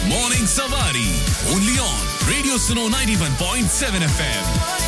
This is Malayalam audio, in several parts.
Morning Savari. Only on Radio Suno 91.7 FM.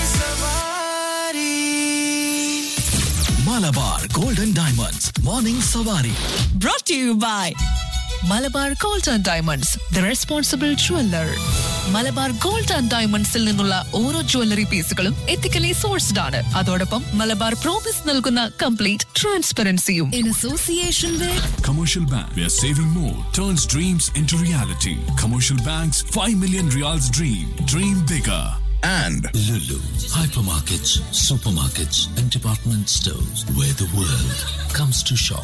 Malabar Golden Diamonds. Morning Savari. brought to you by Malabar gold and diamonds the responsible jeweller Malabar gold and ഡയമണ്ട്സിൽ നിന്നുള്ള ഓരോ ജ്വല്ലറി പീസുകളും എത്തിക്കലി സോഴ്സ്ഡ് ആണ് അതോടൊപ്പം മലബാർ പ്രോമിസ് നൽകുന്ന കംപ്ലീറ്റ് ട്രാൻസ്പെറൻസിയും in association with Commercial Bank, where saving more turns dreams into reality. Commercial Bank's 5 million reals dream. Dream bigger. and Lulu, hypermarkets, supermarkets, and department stores where the world comes to shop.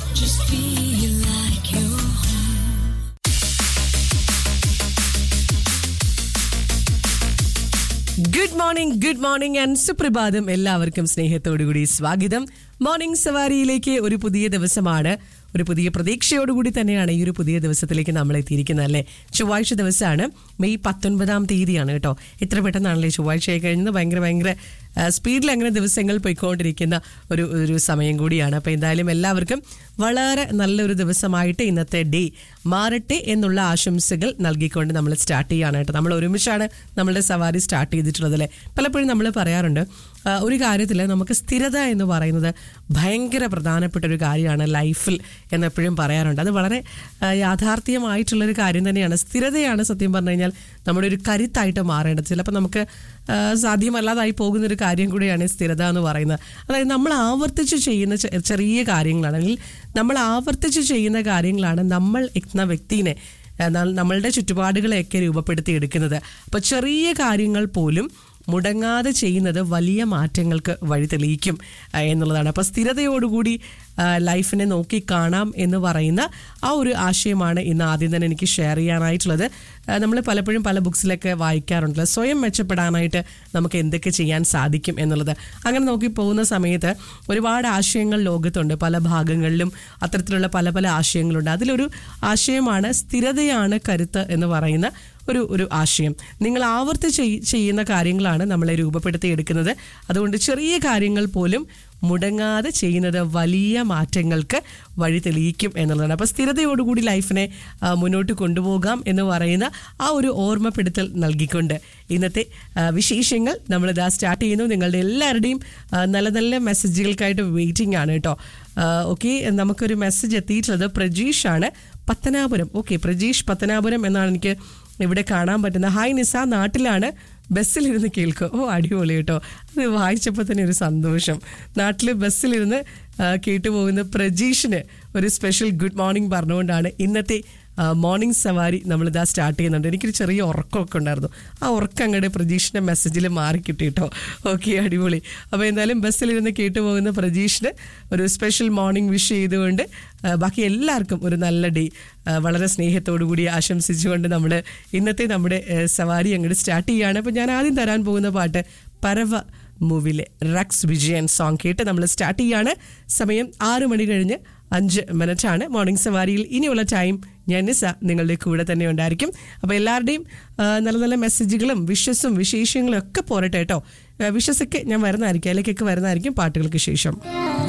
Good morning good morning and സുപ്രഭാതം എല്ലാവർക്കും സ്നേഹത്തോടുകൂടി സ്വാഗതം മോർണിംഗ് സവാരിയിലേക്ക് ഒരു പുതിയ ദിവസമാണ് ഒരു പുതിയ പ്രതീക്ഷയോടുകൂടി തന്നെയാണ് ഈ ഒരു പുതിയ ദിവസത്തിലേക്ക് നമ്മൾ എത്തിയിരിക്കുന്നത് അല്ലേ ചൊവ്വാഴ്ച ദിവസമാണ് മെയ് പത്തൊൻപതാം തീയതിയാണ് കേട്ടോ ഇത്ര പെട്ടെന്നാണല്ലേ ചൊവ്വാഴ്ചയായി കഴിഞ്ഞത് ഭയങ്കര ഭയങ്കര ആ, സ്പീഡിൽ അങ്ങനെ ദിവസങ്ങൾ പോയിക്കൊണ്ടിരിക്കുന്ന ഒരു ഒരു സമയം കൂടിയാണ് അപ്പോൾ എന്തായാലും എല്ലാവർക്കും വളരെ നല്ലൊരു ദിവസമായിട്ട് ഇന്നത്തെ ഡേ മാറട്ടെ എന്നുള്ള ആശംസകൾ നൽകിക്കൊണ്ട് നമ്മൾ സ്റ്റാർട്ട് ചെയ്യാണ് കേട്ടോ നമ്മൾ ഒരുമിച്ചാണ് നമ്മളുടെ സവാരി സ്റ്റാർട്ട് ചെയ്തിട്ടുള്ളത് അല്ലേ പലപ്പോഴും നമ്മൾ പറയാറുണ്ട് ആ, ഒരു കാര്യത്തിൽ നമുക്ക് സ്ഥിരത എന്ന് പറയുന്നത് ഭയങ്കര പ്രധാനപ്പെട്ട ഒരു കാര്യമാണ് ലൈഫിൽ എന്നെപ്പോഴും പറയാറുണ്ട് അത് വളരെ ആ, യാഥാർത്ഥ്യമായിട്ടുള്ളൊരു കാര്യം തന്നെയാണ് സ്ഥിരതയാണ് സത്യം പറഞ്ഞു കഴിഞ്ഞാൽ നമ്മുടെ ഒരു കരുത്തായിട്ട് മാറേണ്ടത് ചിലപ്പോൾ നമുക്ക് ആ, സാധ്യമല്ലാതായി പോകുന്ന ഒരു കാര്യം കൂടിയാണ് ഈ സ്ഥിരത എന്ന് പറയുന്നത് അതായത് നമ്മൾ ആവർത്തിച്ച് ചെയ്യുന്ന ചെ- ചെറിയ കാര്യങ്ങളാണ് അല്ലെങ്കിൽ നമ്മൾ ആവർത്തിച്ച് ചെയ്യുന്ന കാര്യങ്ങളാണ് നമ്മൾ എന്ന വ്യക്തിനെ എന്നാൽ നമ്മളുടെ ചുറ്റുപാടുകളെയൊക്കെ രൂപപ്പെടുത്തി എടുക്കുന്നത് അപ്പോൾ ചെറിയ കാര്യങ്ങൾ പോലും മുടങ്ങാതെ ചെയ്യുന്നത് വലിയ മാറ്റങ്ങൾക്ക് വഴി തെളിയിക്കും ആ, എന്നുള്ളതാണ് അപ്പോൾ സ്ഥിരതയോടുകൂടി ആ, ലൈഫിനെ നോക്കി കാണാം എന്ന് പറയുന്ന ആ ഒരു ആശയമാണ് ഇന്ന് ആദ്യം തന്നെ എനിക്ക് ഷെയർ ചെയ്യാനായിട്ടുള്ളത് നമ്മൾ പലപ്പോഴും പല ബുക്സിലൊക്കെ വായിക്കാറുണ്ടല്ലോ സ്വയം മെച്ചപ്പെടാനായിട്ട് നമുക്ക് എന്തൊക്കെ ചെയ്യാൻ സാധിക്കും എന്നുള്ളത് അങ്ങനെ നോക്കി പോകുന്ന സമയത്ത് ഒരുപാട് ആശയങ്ങൾ ലോകത്തുണ്ട് പല ഭാഗങ്ങളിലും അത്തരത്തിലുള്ള പല പല ആശയങ്ങളുണ്ട് അതിലൊരു ആശയമാണ് സ്ഥിരതയാണ് കരുത്ത് എന്ന് പറയുന്ന ഒരു ഒരു ആശയം നിങ്ങൾ ആവർത്തിച്ച് ചെയ്- ചെയ്യുന്ന കാര്യങ്ങളാണ് നമ്മളെ രൂപപ്പെടുത്തി എടുക്കുന്നത് അതുകൊണ്ട് ചെറിയ കാര്യങ്ങൾ പോലും മുടങ്ങാതെ ചെയ്യുന്നത് വലിയ മാറ്റങ്ങൾക്ക് വഴി തെളിയിക്കും എന്നുള്ളതാണ് അപ്പോൾ സ്ഥിരതയോടുകൂടി ലൈഫിനെ ആ, മുന്നോട്ട് കൊണ്ടുപോകാം എന്ന് പറയുന്ന ആ ഒരു ഓർമ്മപ്പെടുത്തൽ നൽകിക്കൊണ്ട് ഇന്നത്തെ ആ, വിശേഷങ്ങൾ നമ്മളിതാ സ്റ്റാർട്ട് ചെയ്യുന്നു നിങ്ങളുടെ എല്ലാവരുടെയും ആ, നല്ല നല്ല മെസ്സേജുകൾക്കായിട്ട് വെയിറ്റിംഗ് ആണ് കേട്ടോ ഓക്കെ നമുക്കൊരു മെസ്സേജ് എത്തിയിട്ടുള്ളത് പ്രജീഷ് ആണ് പത്തനാപുരം ഓക്കെ പ്രജീഷ് പത്തനാപുരം എന്നാണ് എനിക്ക് ഇവിടെ കാണാൻ പറ്റുന്നത് ഹായ് നിസ നാട്ടിലാണ് ബസ്സിലിരുന്ന് കേൾക്കുക ഓ അടിപൊളി കേട്ടോ അത് വായിച്ചപ്പോൾ തന്നെ ഒരു സന്തോഷം നാട്ടിൽ ബസ്സിലിരുന്ന് ആ, കേട്ടുപോകുന്ന പ്രജീഷിന് ഒരു സ്പെഷ്യൽ ഗുഡ് മോർണിംഗ് പറഞ്ഞുകൊണ്ടാണ് ഇന്നത്തെ മോർണിംഗ് സവാരി നമ്മളിതാ സ്റ്റാർട്ട് ചെയ്യുന്നുണ്ട് എനിക്കൊരു ചെറിയ ഉറക്കമൊക്കെ ഉണ്ടായിരുന്നു ആ ഉറക്കം അങ്ങോട്ട് പ്രജീഷിൻ്റെ മെസ്സേജിൽ മാറി കിട്ടി കേട്ടോ ഓക്കെ അടിപൊളി അപ്പോൾ എന്തായാലും ബസ്സിലിരുന്ന് കേട്ടുപോകുന്ന പ്രജീഷിന് ഒരു സ്പെഷ്യൽ മോർണിംഗ് വിഷ് ചെയ്തുകൊണ്ട് ആ, ബാക്കി എല്ലാവർക്കും ഒരു നല്ല ഡേ വളരെ സ്നേഹത്തോടു കൂടി ആശംസിച്ചുകൊണ്ട് നമ്മൾ ഇന്നത്തെ നമ്മുടെ ആ, സവാരി അങ്ങോട്ട് സ്റ്റാർട്ട് ചെയ്യുകയാണ് അപ്പോൾ ഞാൻ ആദ്യം തരാൻ പോകുന്ന പാട്ട് പരവ മൂവിലെ റക്സ് വിജയൻ സോങ് കേട്ട് നമ്മൾ സ്റ്റാർട്ട് ചെയ്യാണ് സമയം ആറ് മണി കഴിഞ്ഞ് അഞ്ച് മിനിറ്റ് ആണ് മോർണിംഗ് സവാരിയിൽ ഇനിയുള്ള ടൈം ഞാൻ നിസ നിങ്ങളുടെ കൂടെ തന്നെ ഉണ്ടായിരിക്കും അപ്പോൾ എല്ലാവരുടെയും ആ, നല്ല നല്ല മെസ്സേജുകളും വിഷസും വിശേഷങ്ങളും ഒക്കെ പോരട്ടെ കേട്ടോ വിഷസൊക്കെ ഞാൻ വരുന്നതായിരിക്കും അതിലേക്കൊക്കെ വരുന്നതായിരിക്കും പാട്ടുകൾക്ക് ശേഷം